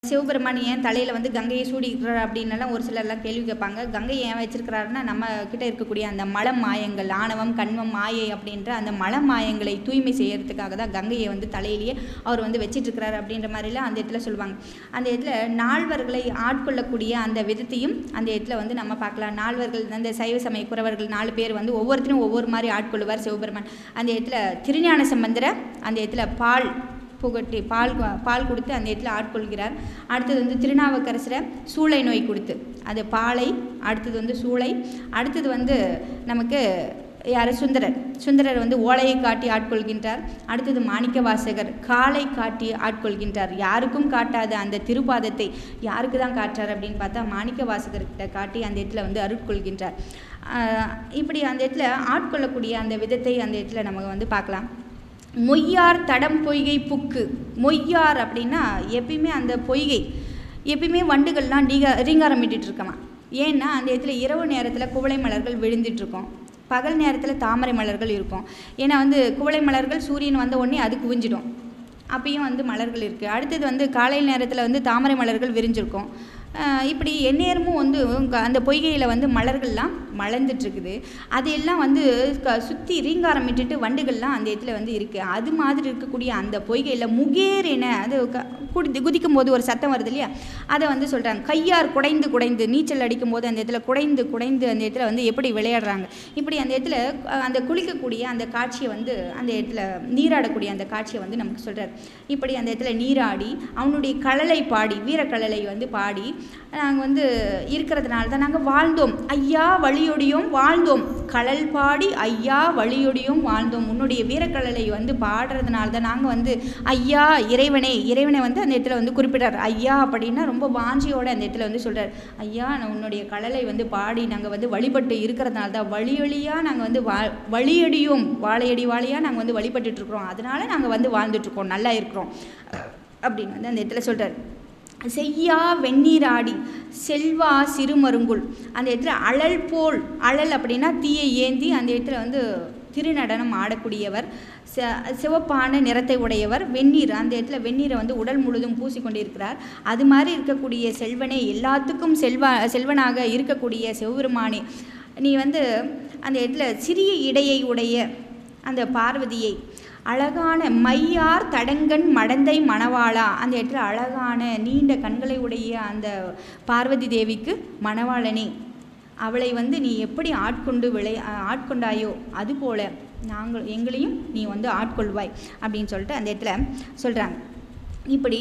சிவபெருமான் ஏன் தலையில் வந்து கங்கையை சூடிக்கிறார் அப்படின்னலாம் ஒரு சிலர்லாம் கேள்வி கேட்பாங்க கங்கை ஏன் வச்சிருக்கிறாருன்னா நம்ம கிட்ட இருக்கக்கூடிய அந்த மல மாயங்கள் ஆணவம் கண்மம் மாயை அப்படின்ற அந்த மல மாயங்களை தூய்மை செய்யறதுக்காக தான் கங்கையை வந்து தலையிலேயே அவர் வந்து வச்சிட்டு இருக்கிறாரு அப்படின்ற மாதிரிலாம் அந்த இடத்துல சொல்லுவாங்க அந்த இடத்துல நால்வர்களை ஆட்கொள்ளக்கூடிய அந்த விதத்தையும் அந்த இடத்துல வந்து நம்ம பார்க்கலாம் நால்வர்கள் அந்த சைவ சமய குறவர்கள் நாலு பேர் வந்து ஒவ்வொருத்தரும் ஒவ்வொரு மாதிரி ஆட்கொள்ளுவார் சிவபெருமான் அந்த இடத்துல திருஞான சம்பந்தரை அந்த இடத்துல பால் புகட்டி பால் கு- பால் கொடுத்து அந்த இடத்துல ஆட்கொள்கிறார் அடுத்தது வந்து திருநாவுக்கரசரை சூளை நோய் கொடுத்து அது பாலை அடுத்தது வந்து சூளை அடுத்தது வந்து நமக்கு யார் சுந்தரர் சுந்தரர் வந்து ஓலையை காட்டி ஆட்கொள்கின்றார் அடுத்தது மாணிக்க வாசகர் காலை காட்டி ஆட்கொள்கின்றார் யாருக்கும் காட்டாத அந்த திருப்பாதத்தை யாருக்கு தான் காட்டுறார் அப்படின்னு பார்த்தா மாணிக்க வாசகர்கிட்ட காட்டி அந்த இடத்துல வந்து அருட்கொள்கின்றார் ஆஹ் இப்படி அந்த இடத்துல ஆட்கொள்ளக்கூடிய அந்த விதத்தை அந்த இடத்துல நம்ம வந்து பார்க்கலாம் மொய்யார் தடம் பொய்கை புக்கு மொய்யார் அப்படின்னா எப்பயுமே அந்த பொய்கை எப்பயுமே வண்டுகள்லாம் டீகா ரீங்காரம் விட்டுட்டு இருக்கமா ஏன்னா அந்த இடத்துல இரவு நேரத்தில் குவளை மலர்கள் விழுந்துட்டு இருக்கும் பகல் நேரத்தில் தாமரை மலர்கள் இருக்கும் ஏன்னா வந்து குவளை மலர்கள் சூரியன் வந்த உடனே அது குவிஞ்சிடும் அப்பயும் வந்து மலர்கள் இருக்குது அடுத்தது வந்து காலை நேரத்தில் வந்து தாமரை மலர்கள் விரிஞ்சிருக்கும் ஆஹ் இப்படி எந்நேரமும் வந்து க- அந்த பொய்கையில் வந்து மலர்கள்லாம் மலர்ந்துட்டுருக்குது அது எல்லாம் வந்து க சுற்றி ரீங்காரம் விட்டுட்டு வண்டுகள்லாம் அந்த இடத்துல வந்து இருக்குது அது மாதிரி இருக்கக்கூடிய அந்த பொய்கையில் முகேரென அது க குடி குதிக்கும் போது ஒரு சத்தம் வருது இல்லையா அதை வந்து சொல்கிறாங்க கையார் குடைந்து குடைந்து நீச்சல் அடிக்கும் போது அந்த இடத்துல குடைந்து குடைந்து அந்த இடத்துல வந்து எப்படி விளையாடுறாங்க இப்படி அந்த இடத்துல அஹ், அந்த குளிக்கக்கூடிய அந்த காட்சியை வந்து அந்த இடத்துல நீராடக்கூடிய அந்த காட்சியை வந்து நமக்கு சொல்கிறார் இப்படி அந்த இடத்துல நீராடி அவனுடைய கழலை பாடி வீரக்கழலை வந்து பாடி நாங்கள் வந்து இருக்கிறதுனால தான் நாங்கள் வாழ்ந்தோம் ஐயா வழியொடியும் வாழ்ந்தோம் கழல் பாடி ஐயா வழியொடியும் வாழ்ந்தோம் உன்னுடைய வீரக்கழலை வந்து பாடுறதுனால தான் நாங்கள் வந்து ஐயா இறைவனே இறைவனை வந்து அந்த இடத்துல வந்து குறிப்பிட்டார் ஐயா அப்படின்னா ரொம்ப வாஞ்சியோட அந்த இடத்துல வந்து சொல்கிறார் ஐயா நான் உன்னுடைய கழலை வந்து பாடி நாங்கள் வந்து வழிபட்டு இருக்கிறதுனால தான் வழியொலியாக நாங்கள் வந்து வா வழியடியும் வாழையடி வாழையாக நாங்கள் வந்து வழிபட்டுட்டு இருக்கிறோம் அதனால நாங்கள் வந்து வாழ்ந்துட்டுருக்கோம் நல்லா இருக்கிறோம் அப்படின்னு வந்து அந்த இடத்துல சொல்கிறார் செய்யா வெந்நீராடி செல்வா சிறுமருங்குல் அந்த இடத்துல அழல் போல் அழல் அப்படின்னா தீயை ஏந்தி அந்த இடத்துல வந்து திருநடனம் ஆடக்கூடியவர் ச சிவப்பான நிறத்தை உடையவர் வெந்நீர் அந்த இடத்துல வெந்நீரை வந்து உடல் முழுதும் பூசிக்கொண்டிருக்கிறார் அது மாதிரி இருக்கக்கூடிய செல்வனே எல்லாத்துக்கும் செல்வா செல்வனாக இருக்கக்கூடிய சிவபெருமானே நீ வந்து அந்த இடத்துல சிறிய இடையை உடைய அந்த பார்வதியை அழகான மையார் தடங்கன் மடந்தை மணவாளா அந்த இடத்துல அழகான நீண்ட கண்களை உடைய அந்த பார்வதி தேவிக்கு மணவாளனே அவளை வந்து நீ எப்படி ஆட்கொண்டு விளை ஆட்கொண்டாயோ அதுபோல நாங்கள் எங்களையும் நீ வந்து ஆட்கொள்வாய் அப்படின்னு சொல்லிட்டு அந்த இடத்துல சொல்கிறாங்க இப்படி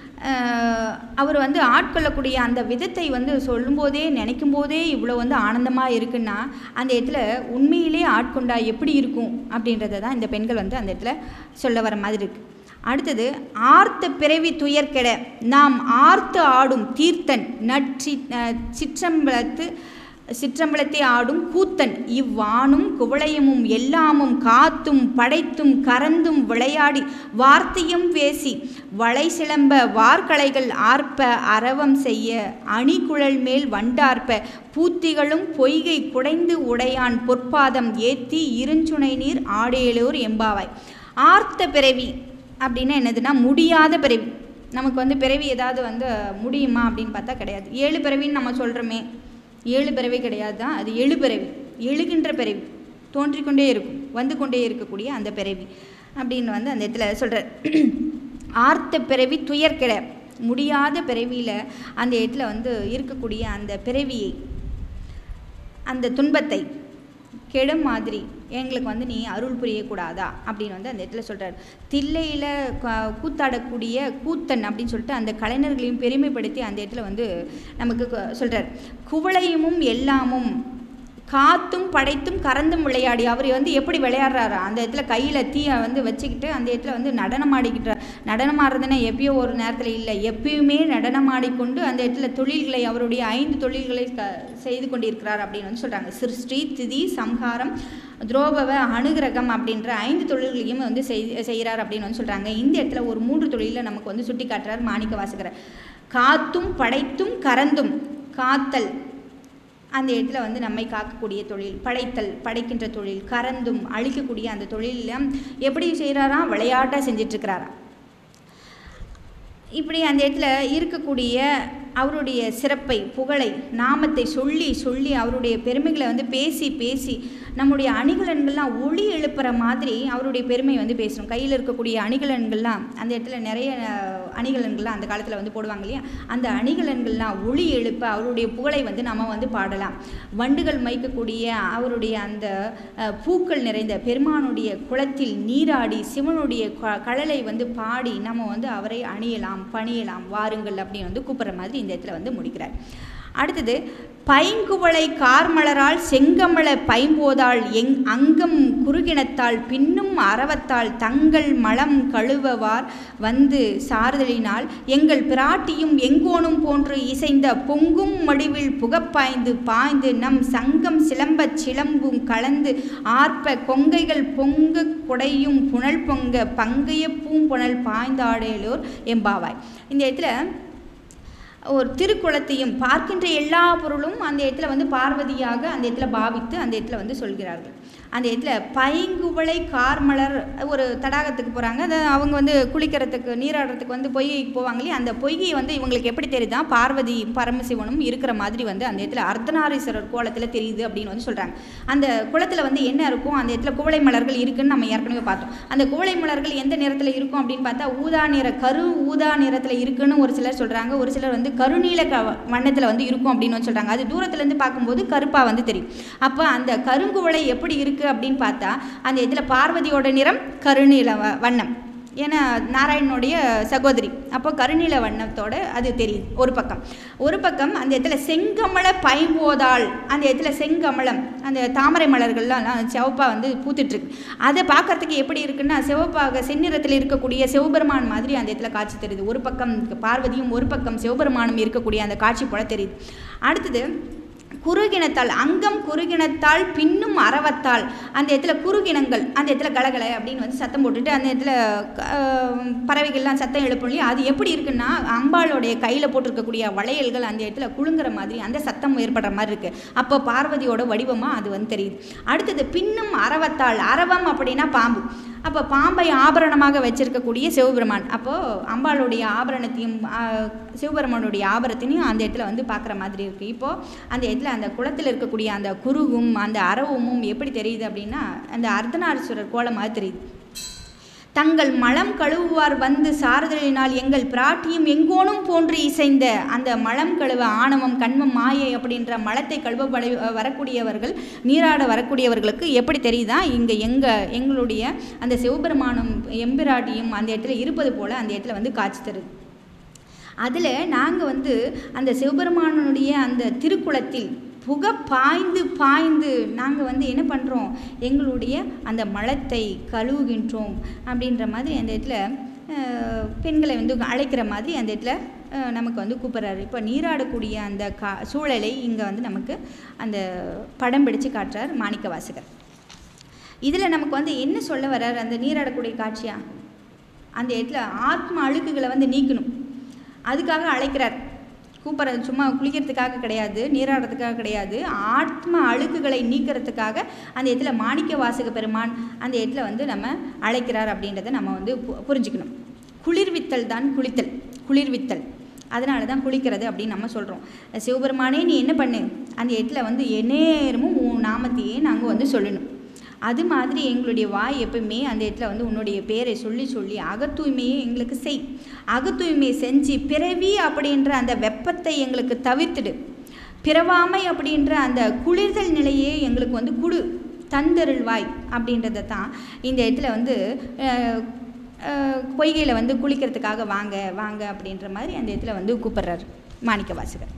ஆஹ், அவர் வந்து ஆட்கொள்ளக்கூடிய அந்த விதத்தை வந்து சொல்லும்போதே நினைக்கும் போதே இவ்வளோ வந்து ஆனந்தமாக இருக்குன்னா அந்த இடத்துல உண்மையிலே ஆட்கொண்டா எப்படி இருக்கும் அப்படின்றத தான் இந்த பெண்கள் வந்து அந்த இடத்துல சொல்ல வர மாதிரி இருக்கு அடுத்தது ஆர்த்த பிறவி துயர்கெட நாம் ஆர்த்து ஆடும் தீர்த்தன் நற்றி அஹ், சிற்றம்பலத்து சிற்றம்பலத்தை ஆடும் கூத்தன் இவ்வானும் குவளையமும் எல்லாமும் காத்தும் படைத்தும் கறந்தும் விளையாடி வார்த்தையும் பேசி வளை சிலம்ப வார்களைகள் ஆர்ப்ப அரவம் செய்ய அணிகுழல் மேல் வண்டார்ப்ப பூத்திகளும் பொய்கை குடைந்து உடையான் பொற்பாதம் ஏத்தி இருஞ்சுனை நீர் ஆடேலூர் எம்பாவாய் ஆர்த்த பிறவி அப்படின்னா என்னதுன்னா முடியாத பிறவி நமக்கு வந்து பிறவி ஏதாவது வந்து முடியுமா அப்படின்னு பார்த்தா கிடையாது ஏழு பிறவின்னு நம்ம சொல்கிறோமே ஏழு பிறவி கிடையாது தான் அது எழு பிறவி எழுகின்ற பிறவி தோன்றிக்கொண்டே இருக்கும் வந்து கொண்டே இருக்கக்கூடிய அந்த பிறவி அப்படின்னு வந்து அந்த இடத்துல சொல்கிறார் ஆர்த்த பிறவி துயர்கிட முடியாத பிறவியில் அந்த இடத்துல வந்து இருக்கக்கூடிய அந்த பிறவியை அந்த துன்பத்தை கெடும் மாதிரி எங்களுக்கு வந்து நீ அருள் புரியக்கூடாதா அப்படின்னு வந்து அந்த இடத்துல சொல்கிறார் தில்லையில் கூத்தாடக்கூடிய கூத்தன் அப்படின்னு சொல்லிட்டு அந்த கலைஞர்களையும் பெருமைப்படுத்தி அந்த இடத்துல வந்து நமக்கு சொல்கிறார் குவளையமும் எல்லாமும் காத்தும் படைத்தும் கறந்தும் விளையாடி அவர் வந்து எப்படி விளையாடுறாரு அந்த இடத்துல கையில் தீயை வந்து வச்சுக்கிட்டு அந்த இடத்துல வந்து நடனம் ஆடிக்கிட்டார் நடனம் ஆடுறதுன்னா எப்பயோ ஒரு நேரத்தில் இல்லை எப்பயுமே நடனம் ஆடிக்கொண்டு அந்த இடத்துல தொழில்களை அவருடைய ஐந்து தொழில்களை க செய்து கொண்டிருக்கிறார் அப்படின்னு வந்து சொல்கிறாங்க சிருஷ்டி திதி சம்ஹாரம் துரோபவ அனுகிரகம் அப்படின்ற ஐந்து தொழில்களையும் வந்து செய் செய்கிறார் அப்படின்னு வந்து சொல்கிறாங்க இந்த இடத்துல ஒரு மூன்று தொழிலில் நமக்கு வந்து சுட்டி காட்டுறார் மாணிக்க வாசகர் காத்தும் படைத்தும் கறந்தும் காத்தல் அந்த இடத்துல வந்து நம்மை காக்கக்கூடிய தொழில் படைத்தல் படைக்கின்ற தொழில் கறந்தும் அழிக்கக்கூடிய அந்த தொழிலில் எப்படி செய்கிறாராம் விளையாட்டாக செஞ்சிட்ருக்கிறாராம் இப்படி அந்த இடத்துல இருக்கக்கூடிய அவருடைய சிறப்பை புகழை நாமத்தை சொல்லி சொல்லி அவருடைய பெருமைகளை வந்து பேசி பேசி நம்முடைய அணிகலன்கள்லாம் ஒளி எழுப்புற மாதிரி அவருடைய பெருமை வந்து பேசணும் கையில் இருக்கக்கூடிய அணிகலன்கள்லாம் அந்த இடத்துல நிறைய அஹ், அணிகலன்கள்லாம் அந்த காலத்தில் வந்து போடுவாங்க இல்லையா அந்த அணிகலன்கள்லாம் ஒளி எழுப்ப அவருடைய புகழை வந்து நம்ம வந்து பாடலாம் வண்டுகள் மைக்கக்கூடிய அவருடைய அந்த அஹ், பூக்கள் நிறைந்த பெருமானுடைய குளத்தில் நீராடி சிவனுடைய க- கழலை வந்து பாடி நம்ம வந்து அவரை அணியலாம் பணியலாம் வாருங்கள் அப்படின்னு வந்து கூப்பிட்ற மாதிரி இந்த இடத்துல வந்து முடிக்கிறார் அடுத்தது பைங்குவளை கார்மலரால் செங்கமல பைம்போதாள் எங் அங்கம் குறுகினத்தால் பின்னும் அறவத்தால் தங்கள் மலம் கழுவவார் வந்து சாறுதலினால் எங்கள் பிராட்டியும் எங்கோனும் போன்று இசைந்த பொங்கும் மடிவில் புகப்பாய்ந்து பாய்ந்து நம் சங்கம் சிலம்பச் சிலம்பும் கலந்து ஆர்ப்ப கொங்கைகள் பொங்க குடையும் புனல் பொங்க பங்கைய பூம்புணல் பாய்ந்தாடேலோர் எம்பாவாய் இந்த இடத்துல ஒரு திருக்குளத்தையும் பார்க்கின்ற எல்லா பொருளும் அந்த இடத்துல வந்து பார்வதியாக அந்த இடத்துல பாவித்து அந்த இடத்துல வந்து சொல்கிறார்கள் அந்த இடத்துல பைங்குவளை கார்மலர் ஒரு தடாகத்துக்கு போகிறாங்க அதை அவங்க வந்து குளிக்கிறதுக்கு நீராடுறதுக்கு வந்து பொய்கைக்கு போவாங்க இல்லையா அந்த பொய்கை வந்து இவங்களுக்கு எப்படி தெரியுதா பார்வதி பரமசிவனும் இருக்கிற மாதிரி வந்து அந்த இடத்துல அர்த்தநாரீஸ்வரர் கோலத்தில் தெரியுது அப்படின்னு வந்து சொல்கிறாங்க அந்த குளத்தில் வந்து என்ன இருக்கும் அந்த இடத்துல குவளை மலர்கள் இருக்குன்னு நம்ம ஏற்கனவே பார்த்தோம் அந்த குவளை மலர்கள் எந்த நிறத்தில் இருக்கும் அப்படின்னு பார்த்தா ஊதா நிற கரு ஊதா நிறத்தில் இருக்குன்னு ஒரு சிலர் சொல்கிறாங்க ஒரு சிலர் வந்து கருநீல க வண்ணத்தில் வந்து இருக்கும் அப்படின்னு வந்து சொல்கிறாங்க அது தூரத்துலேருந்து பார்க்கும்போது கருப்பாக வந்து தெரியும் அப்போ அந்த கருங்குவளை எப்படி இருக்குது அப்படின்னு பார்த்தா அந்த இடத்துல பார்வதியோட நிறம் கருநீல வ- வண்ணம் ஏன்னா நாராயணனுடைய சகோதரி அப்போ கருநீல வண்ணத்தோட அது தெரியுது ஒரு பக்கம் ஒரு பக்கம் அந்த இடத்துல செங்கமல பைம்போதாள் அந்த இடத்துல செங்கமலம் அந்த தாமரை மலர்கள்லாம் சிவப்பாக வந்து பூத்துட்ருக்கு அதை பார்க்கறதுக்கு எப்படி இருக்குன்னா சிவப்பாக செந்நிறத்தில் இருக்கக்கூடிய சிவபெருமான் மாதிரி அந்த இடத்துல காட்சி தெரியுது ஒரு பக்கம் பார்வதியும் ஒரு பக்கம் சிவபெருமானும் இருக்கக்கூடிய அந்த காட்சி போல தெரியுது அடுத்தது குறுகினத்தால் அங்கம் குறுகினத்தால் பின்னும் அறவத்தால் அந்த இடத்துல குறுகினங்கள் அந்த இடத்துல கலகலை அப்படின்னு வந்து சத்தம் போட்டுட்டு அந்த இடத்துல அஹ், பறவைகள்லாம் சத்தம் எழுப்பும் இல்லையா அது எப்படி இருக்குன்னா அம்பாளுடைய கையில் போட்டிருக்கக்கூடிய வளையல்கள் அந்த இடத்துல குலுங்குற மாதிரி அந்த சத்தம் ஏற்படுற மாதிரி இருக்குது அப்போ பார்வதியோட வடிவமாக அது வந்து தெரியுது அடுத்தது பின்னும் அறவத்தால் அரவம் அப்படின்னா பாம்பு அப்போ பாம்பை ஆபரணமாக வச்சிருக்கக்கூடிய சிவபெருமான் அப்போது அம்பாளுடைய ஆபரணத்தையும் ஆ, சிவபெருமானுடைய ஆபரணத்தையும் அந்த இடத்துல வந்து பார்க்குற மாதிரி இருக்குது இப்போது அந்த இடத்துல அந்த குளத்தில் இருக்கக்கூடிய அந்த குருவும் அந்த அரவமும் எப்படி தெரியுது அப்படின்னா அந்த அர்த்தநாரீஸ்வரர் கோலமாக தெரியுது தங்கள் மலம் கழுவுவார் வந்து சாறுதலினால் எங்கள் பிராட்டியும் எங்கோனும் போன்று இசைந்த அந்த மலம் கழுவ ஆணவம் கண்மம் மாயை அப்படின்ற மலத்தை கழுவ வரை- வரக்கூடியவர்கள் நீராட வரக்கூடியவர்களுக்கு எப்படி தெரியுதா இங்கே எங்கள் எங்களுடைய அந்த சிவபெருமானும் எம்பிராட்டியும் அந்த இடத்துல இருப்பது போல் அந்த இடத்துல வந்து காட்சி தருது அதில் நாங்கள் வந்து அந்த சிவபெருமானுடைய அந்த திருக்குளத்தில் புகை பாய்ந்து பாய்ந்து நாங்கள் வந்து என்ன பண்ணுறோம் எங்களுடைய அந்த மலத்தை கழுவுகின்றோம் அப்படின்ற மாதிரி அந்த இடத்துல அஹ், பெண்களை வந்து அழைக்கிற மாதிரி அந்த இடத்துல அஹ், நமக்கு வந்து கூப்பிட்றாரு இப்போ நீராடக்கூடிய அந்த கா சூழலை இங்கே வந்து நமக்கு அந்த படம் பிடிச்சு காட்டுறார் மாணிக்க வாசகர் இதில் நமக்கு வந்து என்ன சொல்ல வர்றார் அந்த நீராடக்கூடிய காட்சியா அந்த இடத்துல ஆத்ம அழுக்குகளை வந்து நீக்கணும் அதுக்காக அழைக்கிறார் கூப்பிட்றது சும்மா குளிக்கிறதுக்காக கிடையாது நீராடுறதுக்காக கிடையாது ஆத்ம அழுக்குகளை நீக்கிறதுக்காக அந்த இடத்துல மாணிக்க வாசக பெருமான் அந்த இடத்துல வந்து நம்ம அழைக்கிறார் அப்படின்றத நம்ம வந்து பு- புரிஞ்சுக்கணும் குளிர்வித்தல் தான் குளித்தல் குளிர்வித்தல் அதனால தான் குளிக்கிறது அப்படின்னு நம்ம சொல்கிறோம் சிவபெருமானே நீ என்ன பண்ணு அந்த இடத்துல வந்து எந்நேரமும் உன் நாமத்தையே நாங்கள் வந்து சொல்லணும் அது மாதிரி எங்களுடைய வாய் எப்பவுமே அந்த இடத்துல வந்து உன்னுடைய பேரை சொல்லி சொல்லி அகத்தூய்மையை எங்களுக்கு செய் அகத்தூய்மையை செஞ்சு பிறவி அப்படின்ற அந்த வெப்பத்தை எங்களுக்கு தவிர்த்துடு பிறவாமை அப்படின்ற அந்த குளிர்தல் நிலையே எங்களுக்கு வந்து குடு தந்தருள்வாய் அப்படின்றத தான் இந்த இடத்துல வந்து அஹ், அஹ், பொய்கையில் வந்து குளிக்கிறதுக்காக வாங்க வாங்க அப்படின்ற மாதிரி அந்த இடத்துல வந்து கூப்பிடுறாரு மாணிக்க வாசகர்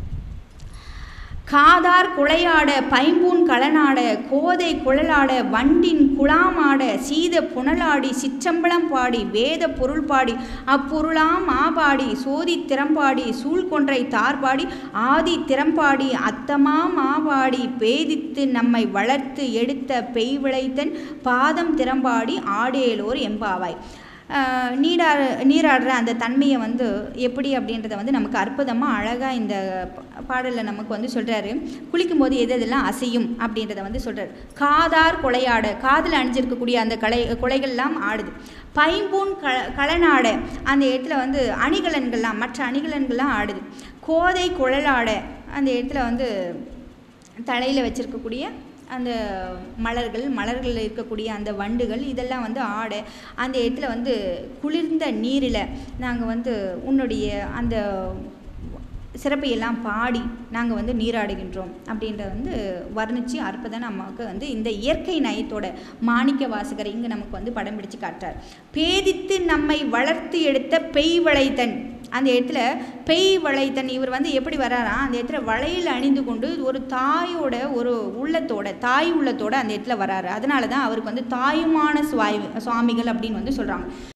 காதார் குளையாட பைம்பூன் களனாட கோதை குழலாட வண்டின் குழாமாட சீத புனலாடி சிற்றம்பலம் பாடி வேத பொருள் பாடி அப்பொருளாம் ஆபாடி சோதி திறம்பாடி சூழ்கொன்றை தார்பாடி ஆதி திறம்பாடி அத்தமா மாபாடி பேதித்து நம்மை வளர்த்து எடுத்த பெய் விளைத்தன் பாதம் திறம்பாடி ஆடேலோர் எம்பாவாய் ஆஹ் நீராட நீராடுற அந்த தன்மையை வந்து எப்படி அப்படின்றத வந்து நமக்கு அற்புதமாக அழகாக இந்த ப- பாடலில் நமக்கு வந்து சொல்கிறாரு குளிக்கும்போது எது எதெல்லாம் அசையும் அப்படின்றத வந்து சொல்கிறார் காதார் குலையாட காதில் அணிஞ்சிருக்கக்கூடிய அந்த கலை குலைகள்லாம் ஆடுது பைம்பூன் க களனாடை அந்த இடத்துல வந்து அணிகலன்கள்லாம் மற்ற அணிகலன்கள்லாம் ஆடுது கோதை குழலாடை அந்த இடத்துல வந்து தலையில் வச்சிருக்கக்கூடிய அந்த மலர்கள் மலர்களில் இருக்கக்கூடிய அந்த வண்டுகள் இதெல்லாம் வந்து ஆட அந்த இடத்துல வந்து குளிர்ந்த நீரில் நாங்கள் வந்து உன்னுடைய அந்த சிறப்பையெல்லாம் பாடி நாங்கள் வந்து நீராடுகின்றோம் அப்படின்றத வந்து வர்ணித்து அற்புதம் நமக்கு வந்து இந்த இயற்கை நயத்தோட மாணிக்க வாசகர் இங்கே நமக்கு வந்து படம் பிடிச்சு காட்டுறார் பேதித்து நம்மை வளர்த்து எடுத்த பெய்வளைத்தன் அந்த இடத்துல பெய் வளைத்தன் இவர் வந்து எப்படி வராராம் அந்த இடத்துல வளையல் அணிந்து கொண்டு ஒரு தாயோட ஒரு உள்ளத்தோட தாய் உள்ளத்தோட அந்த இடத்துல வராரு அதனால தான் அவருக்கு வந்து தாயுமான சுவாமி சுவாமிகள் அப்படின்னு வந்து சொல்கிறாங்க